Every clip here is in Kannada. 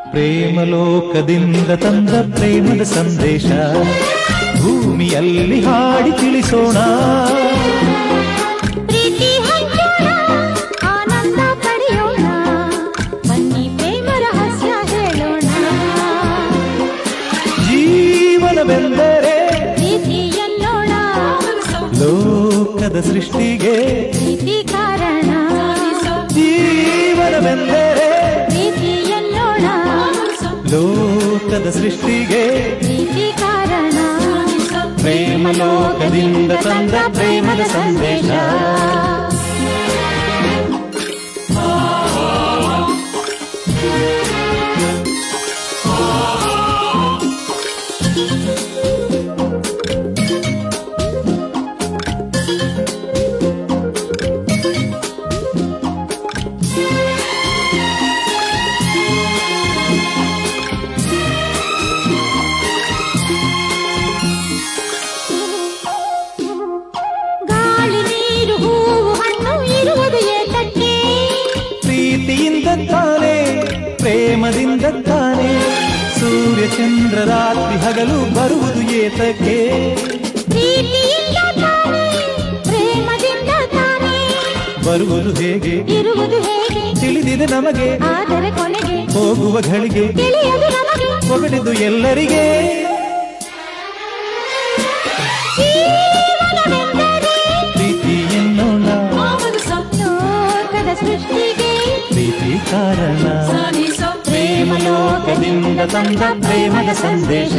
ಪ್ರೇಮಲೋಕದಿಂದ ತಂದ ಪ್ರೇಮದ ಸಂದೇಶ ಭೂಮಿಯಲ್ಲಿ ಹಾಡಿ ತಿಳಿಸೋಣ ಪ್ರೀತಿ ಹಂಚೋಣ ಆನಂದ ಪಡೆಯೋಣ ಬನ್ನಿ ಪ್ರೇಮ ರಹಸ್ಯ ಹೇಳೋಣ ಜೀವನವೆಂದರೆ ಪ್ರೀತಿ ಎನ್ನೋಣ ಲೋಕದ ಸೃಷ್ಟಿಗೆ ಪ್ರೀತಿ ಕಾರಣ ಜೀವನವೆಂದರೆ ಪ್ರೀತಿ ಎನ್ನೋಣ ಲೋಕದ ಸೃಷ್ಟಿಗೆ ಪ್ರೀತಿ ಕಾರಣ ಪ್ರೇಮಲೋಕದಿಂದ ತಂದ ಪ್ರೇಮದ ಸಂದೇಶ ಗಾಳಿ ನೀರು ಹೂವು ಹಣ್ಣು ಇರುವುದು ಏತಕ್ಕೆ ಪ್ರೀತಿಯಿಂದ ತಾನೇ ಪ್ರೇಮದಿಂದ ತಾನೇ ಸೂರ್ಯ ಚಂದ್ರ ರಾತ್ರಿ ಹಗಲು ಬರುವುದು ಏತಕ್ಕೆ ಪ್ರೀತಿಯಿಂದ ತಾನೇ ಪ್ರೇಮದಿಂದ ತಾನೇ ಬರುವುದು ಹೇಗೆ ಇರುವುದು ಹೇಗೆ ತಿಳಿದಿದೆ ನಮಗೆ ಆದರೆ ಕೊನೆಗೆ ಹೋಗುವ ಘಳಿಗೆ ತಿಳಿಯದು ನಮಗೆ ಹೊಗಳಿದ್ದು ಎಲ್ಲರಿಗೆ ಜೀವನವೆಂದರೆ ಪ್ರೀತಿ ಎನ್ನೋಣ ಲೋಕದ ಸೃಷ್ಟಿಗೆ ಪ್ರೀತಿ ಕಾರಣ ಪ್ರೇಮಲೋಕದಿಂದ ತಂದ ಪ್ರೇಮದ ಸಂದೇಶ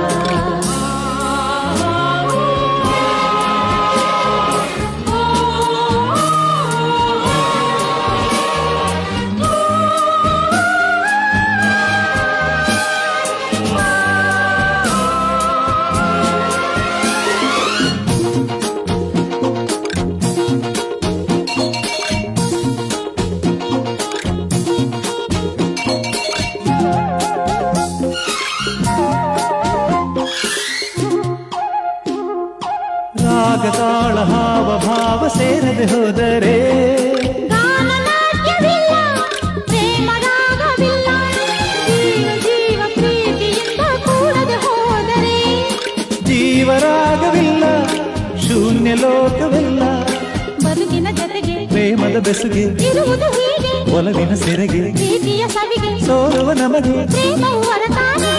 ರಾಗ ತಾಳ ಹಾವ ಭಾವ ಸೇರದೆ ಹೋದರೆ ಗಾನನಾಟ್ಯವಿಲ್ಲ ಪ್ರೇಮ ರಾಗವಿಲ್ಲ ಜೀವ ಜೀವ ಪ್ರೀತಿಯಿಂದ ಕೂಡದೆ ಹೋದರೆ ಜೀವರಾಗವಿಲ್ಲ ಶೂನ್ಯ ಲೋಕವಿಲ್ಲ ಬದುಕಿನ ಜೊತೆಗೆ ಪ್ರೇಮದ ಬೆಸುಗೆ ಇರುವುದು ಹೀಗೆ ಒಲವಿನ ಸೆರೆಗೆ ಪ್ರೀತಿಯ ಸವಿಗೆ ಸೋರುವ ನಮಗೆ ಪ್ರೇಮವು ಹೊರತಾನೆ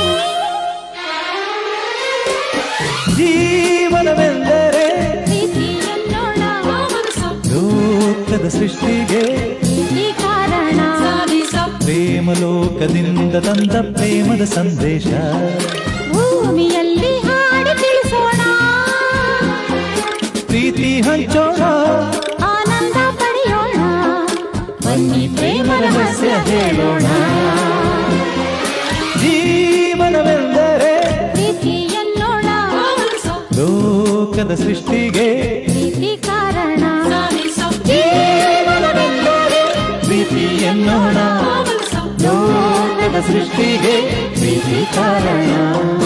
ಜೀವನವೆಂದರೆ ಪ್ರೀತಿ ಎನ್ನೋಣ ಲೋಕದ ಸೃಷ್ಟಿಗೆ ಪ್ರೀತಿ ಕಾರಣ ಪ್ರೇಮಲೋಕದಿಂದ ತಂದ ಪ್ರೇಮದ ಸಂದೇಶ ಭೂಮಿಯಲ್ಲಿ ಹಾಡಿ ತಿಳಿಸೋಣ ಪ್ರೀತಿ ಹಂಚೋಣ ಆನಂದ ಪಡೆಯೋಣ ಬನ್ನಿ ಪ್ರೇಮ ರಹಸ್ಯ ಹೇಳೋಣ ಜೀವನವೆಂದರೆ ಪ್ರೀತಿ ಎನ್ನೋಣ ಲೋಕದ ಸೃಷ್ಟಿಗೆ ಪ್ರೀತಿ ಕಾರಣ ಜೀವನವೆಂದರೆ ಪ್ರೀತಿ ಎನ್ನೋಣ ಲೋಕದ ಸೃಷ್ಟಿಗೆ ಪ್ರೀತಿ ಕಾರಣ